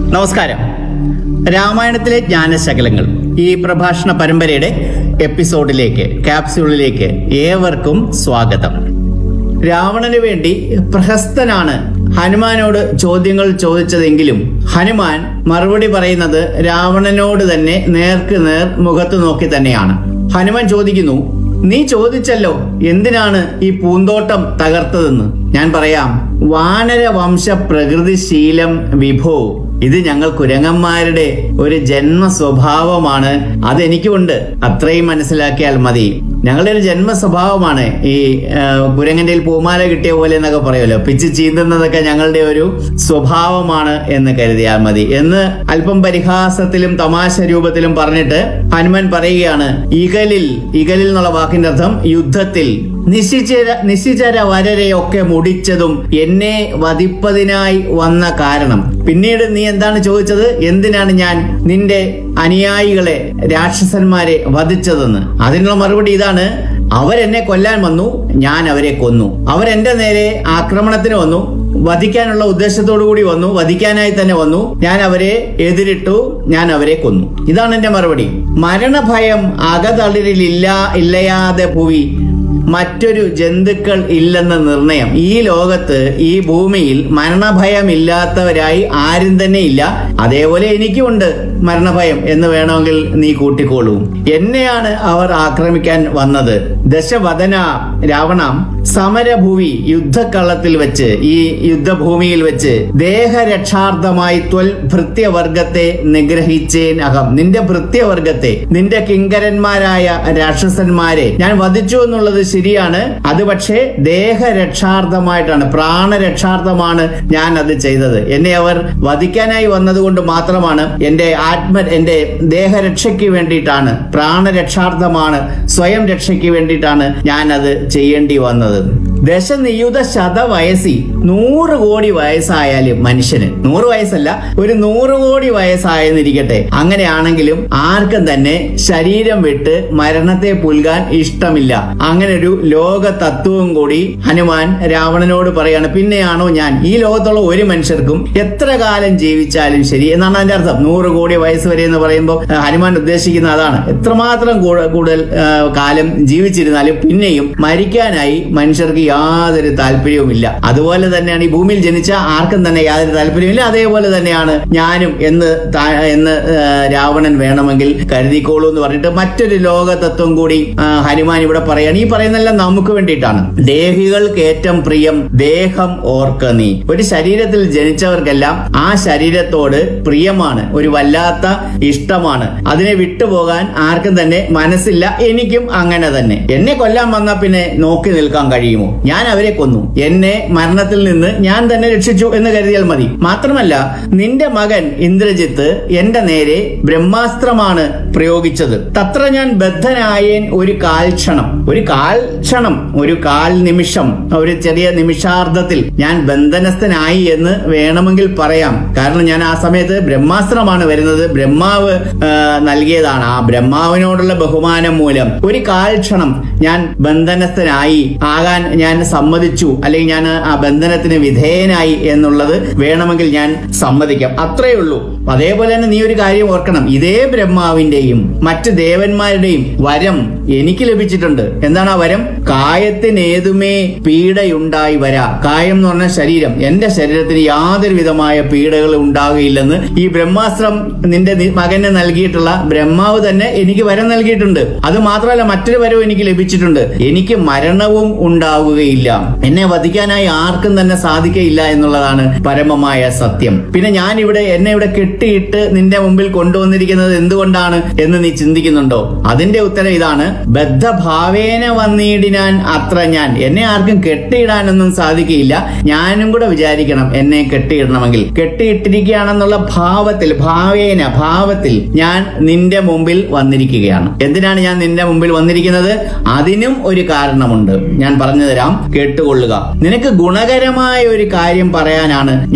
നമസ്കാരം രാമായണത്തിലെ ജ്ഞാനശകലങ്ങൾ ഈ പ്രഭാഷണ പരമ്പരയുടെ എപ്പിസോഡിലേക്ക് ക്യാപ്സ്യൂളിലേക്ക് ഏവർക്കും സ്വാഗതം രാവണന് വേണ്ടി പ്രഹസ്തനാണ് ഹനുമാനോട് ചോദ്യങ്ങൾ ചോദിച്ചതെങ്കിലും ഹനുമാൻ മറുപടി പറയുന്നത് രാവണനോട് തന്നെ നേർക്ക് നേർ മുഖത്ത് നോക്കി തന്നെയാണ് ഹനുമാൻ ചോദിക്കുന്നു നീ ചോദിച്ചല്ലോ എന്തിനാണ് ഈ പൂന്തോട്ടം തകർത്തതെന്ന് ഞാൻ പറയാം വാനര വംശ പ്രകൃതിശീലം വിഭോ ഇത് ഞങ്ങൾ കുരങ്ങന്മാരുടെ ഒരു ജന്മ സ്വഭാവമാണ് അതെനിക്കുണ്ട് അത്രയും മനസ്സിലാക്കിയാൽ മതി ഞങ്ങളുടെ ഒരു ജന്മ സ്വഭാവമാണ് ഈ ആ, കുരങ്ങന്റെ കയ്യിൽ പൂമാല കിട്ടിയ പോലെ എന്നൊക്കെ പറയുമല്ലോ പിച്ച് ചീന്തുന്നതൊക്കെ ഞങ്ങളുടെ ഒരു സ്വഭാവമാണ് എന്ന് കരുതിയാൽ മതി എന്ന് അല്പം പരിഹാസത്തിലും തമാശ രൂപത്തിലും പറഞ്ഞിട്ട് ഹനുമാൻ പറയുകയാണ് ഇകലിൽ ഇകലിൽ എന്നുള്ള വാക്കിന്റെ അർത്ഥം യുദ്ധത്തിൽ നിശ്ചിച്ച നിശ്ചിചര വരരെയൊക്കെ മുടിച്ചതും എന്നെ വധിപ്പതിനായി വന്ന കാരണം പിന്നീട് നീ എന്താണ് ചോദിച്ചത് എന്തിനാണ് ഞാൻ നിന്റെ അനുയായികളെ രാക്ഷസന്മാരെ വധിച്ചതെന്ന് അതിനുള്ള മറുപടി ഇതാണ് അവരെന്നെ കൊല്ലാൻ വന്നു ഞാൻ അവരെ കൊന്നു അവരെന്റെ നേരെ ആക്രമണത്തിന് വന്നു വധിക്കാനുള്ള ഉദ്ദേശത്തോടു കൂടി വന്നു വധിക്കാനായി തന്നെ വന്നു ഞാൻ അവരെ എതിരിട്ടു ഞാൻ അവരെ കൊന്നു ഇതാണ് എന്റെ മറുപടി മരണഭയം അകതളിരിലില്ല ഇല്ലയാതെ ഭൂവി മറ്റൊരു ജന്തുക്കൾ ഇല്ലെന്ന നിർണയം ഈ ലോകത്ത് ഈ ഭൂമിയിൽ മരണഭയമില്ലാത്തവരായി ആരും തന്നെ ഇല്ല അതേപോലെ എനിക്കുമുണ്ട് മരണഭയം എന്ന് വേണമെങ്കിൽ നീ കൂട്ടിക്കോളൂ എന്നെയാണ് അവർ ആക്രമിക്കാൻ വന്നത് ദശവദന രാവണ സമരഭൂവി യുദ്ധക്കളത്തിൽ വെച്ച് ഈ യുദ്ധഭൂമിയിൽ വെച്ച് ദേഹരക്ഷാർത്ഥമായി ത്വൽ ഭൃത്യവർഗത്തെ നിഗ്രഹിച്ചേൻ അഹം നിന്റെ ഭൃത്യവർഗത്തെ നിന്റെ കിങ്കരന്മാരായ രാക്ഷസന്മാരെ ഞാൻ വധിച്ചു എന്നുള്ളത് ശരിയാണ് അത് പക്ഷേ ദേഹരക്ഷാർത്ഥമായിട്ടാണ് പ്രാണരക്ഷാർത്ഥമാണ് ഞാൻ അത് ചെയ്തത് എന്നെ അവർ വധിക്കാനായി വന്നതുകൊണ്ട് മാത്രമാണ് എന്റെ ആത്മ എന്റെ ദേഹരക്ഷയ്ക്ക് വേണ്ടിയിട്ടാണ് പ്രാണരക്ഷാർത്ഥമാണ് സ്വയം രക്ഷയ്ക്ക് വേണ്ടിയിട്ടാണ് ഞാൻ അത് ചെയ്യേണ്ടി വന്നത് ദശനിയുത ശത വയസ്സി നൂറ് കോടി വയസ്സായാലും മനുഷ്യന് നൂറ് വയസ്സല്ല ഒരു നൂറ് കോടി വയസ്സായെന്നിരിക്കട്ടെ അങ്ങനെയാണെങ്കിലും ആർക്കും തന്നെ ശരീരം വിട്ട് മരണത്തെ പുൽകാൻ ഇഷ്ടമില്ല അങ്ങനെ ഒരു ലോക തത്വവും കൂടി ഹനുമാൻ രാവണനോട് പറയാണ് പിന്നെയാണോ ഞാൻ ഈ ലോകത്തുള്ള ഒരു മനുഷ്യർക്കും എത്ര കാലം ജീവിച്ചാലും ശരി എന്നാണ് അതിന്റെ അർത്ഥം നൂറ് കോടി വയസ്സ് വരെ എന്ന് പറയുമ്പോൾ ആ, ഹനുമാൻ ഉദ്ദേശിക്കുന്ന അതാണ് എത്രമാത്രം കൂട- കൂടുതൽ ആ, കാലം ജീവിച്ചിരുന്നാലും പിന്നെയും മരിക്കാനായി മനുഷ്യർക്ക് യാതൊരു താല്പര്യവുമില്ല അതുപോലെ തന്നെയാണ് ഈ ഭൂമിയിൽ ജനിച്ച ആർക്കും തന്നെ യാതൊരു താല്പര്യമില്ല അതേപോലെ തന്നെയാണ് ഞാനും എന്ന് താ- എന്ന് ആ, രാവണൻ വേണമെങ്കിൽ കരുതിക്കോളൂ എന്ന് പറഞ്ഞിട്ട് മറ്റൊരു ലോക തത്വം കൂടി ആ, ഹനുമാൻ ഇവിടെ പറയാണ് ഈ പറയുന്നെല്ലാം നമുക്ക് വേണ്ടിയിട്ടാണ് ദേഹികൾക്ക് ഏറ്റവും പ്രിയം ദേഹം ഓർക്ക നീ ഒരു ശരീരത്തിൽ ജനിച്ചവർക്കെല്ലാം ആ ശരീരത്തോട് പ്രിയമാണ് ഒരു വല്ലാത്ത ഇഷ്ടമാണ് അതിനെ വിട്ടുപോകാൻ ആർക്കും തന്നെ മനസ്സില്ല എനിക്കും അങ്ങനെ തന്നെ എന്നെ കൊല്ലാൻ വന്നാൽ പിന്നെ നോക്കി നിൽക്കാൻ കഴിയുമോ ഞാൻ അവരെ കൊന്നു എന്നെ മരണത്തിൽ നിന്ന് ഞാൻ തന്നെ രക്ഷിച്ചു എന്ന് കരുതിയാൽ മതി മാത്രമല്ല നിന്റെ മകൻ ഇന്ദ്രജിത്ത് എന്റെ നേരെ ബ്രഹ്മാസ്ത്രമാണ് പ്രയോഗിച്ചത് തത്ര ഞാൻ ബദ്ധനായേൻ ഒരു കാൽക്ഷണം ഒരു കാൽക്ഷണം ഒരു കാൽ നിമിഷം ഒരു ചെറിയ നിമിഷാർദ്ധത്തിൽ ഞാൻ ബന്ധനസ്ഥനായി എന്ന് വേണമെങ്കിൽ പറയാം കാരണം ഞാൻ ആ സമയത്ത് ബ്രഹ്മാസ്ത്രമാണ് വരുന്നത് ബ്രഹ്മാവ് ആ, നൽകിയതാണ് ആ ബ്രഹ്മാവിനോടുള്ള ബഹുമാനം മൂലം ഒരു കാൽക്ഷണം ഞാൻ ബന്ധനസ്ഥനായി ആകാൻ ഞാൻ സമ്മതിച്ചു അല്ലെങ്കിൽ ഞാൻ ആ ബന്ധനത്തിന് വിധേയനായി എന്നുള്ളത് വേണമെങ്കിൽ ഞാൻ സമ്മതിക്കാം അത്രയേ ഉള്ളൂ അതേപോലെ തന്നെ നീ ഒരു കാര്യം ഓർക്കണം ഇതേ ബ്രഹ്മാവിന്റെയും മറ്റ് ദേവന്മാരുടെയും വരം എനിക്ക് ലഭിച്ചിട്ടുണ്ട് എന്താണ് ആ വരം കായത്തിനേതുമേ പീഡയുണ്ടായി വരാ കായം എന്ന് പറഞ്ഞ ശരീരം എന്റെ ശരീരത്തിന് യാതൊരു വിധമായ പീഡകൾ ഉണ്ടാകുകയില്ലെന്ന് ഈ ബ്രഹ്മാസ്ത്രം നിന്റെ നി- മകന് നൽകിയിട്ടുള്ള ബ്രഹ്മാവ് തന്നെ എനിക്ക് വരം നൽകിയിട്ടുണ്ട് അത് മാത്രമല്ല മറ്റൊരു വരവും എനിക്ക് ലഭിച്ചിട്ടുണ്ട് എനിക്ക് മരണവും ഉണ്ടാവുകയില്ല എന്നെ വധിക്കാനായി ആർക്കും തന്നെ സാധിക്കയില്ല എന്നുള്ളതാണ് പരമമായ സത്യം പിന്നെ ഞാൻ ഇവിടെ എന്നെ ഇവിടെ കെട്ടിയിട്ട് നിന്റെ മുമ്പിൽ കൊണ്ടുവന്നിരിക്കുന്നത് എന്തുകൊണ്ടാണ് എന്ന് നീ ചിന്തിക്കുന്നുണ്ടോ അതിന്റെ ഉത്തരം ഇതാണ് ബദ്ധഭാവേന വന്നിടിനാൻ അത്ര ഞാൻ എന്നെ ആർക്കും കെട്ടിയിടാനൊന്നും സാധിക്കില്ല ഞാനും കൂടെ വിചാരിക്കണം എന്നെ കെട്ടിയിടണമെങ്കിൽ കെട്ടിയിട്ടിരിക്കുകയാണെന്നുള്ള ഭാവത്തിൽ ഭാവേന ഭാവത്തിൽ ഞാൻ നിന്റെ മുമ്പിൽ വന്നിരിക്കുകയാണ് എന്തിനാണ് ഞാൻ നിന്റെ മുമ്പിൽ വന്നിരിക്കുന്നത് അതിനും ഒരു കാരണമുണ്ട് ഞാൻ പറഞ്ഞു തരാം കേട്ടുകൊള്ളുക നിനക്ക് ഗുണകരമായ ഒരു കാര്യം പറയാനാണ്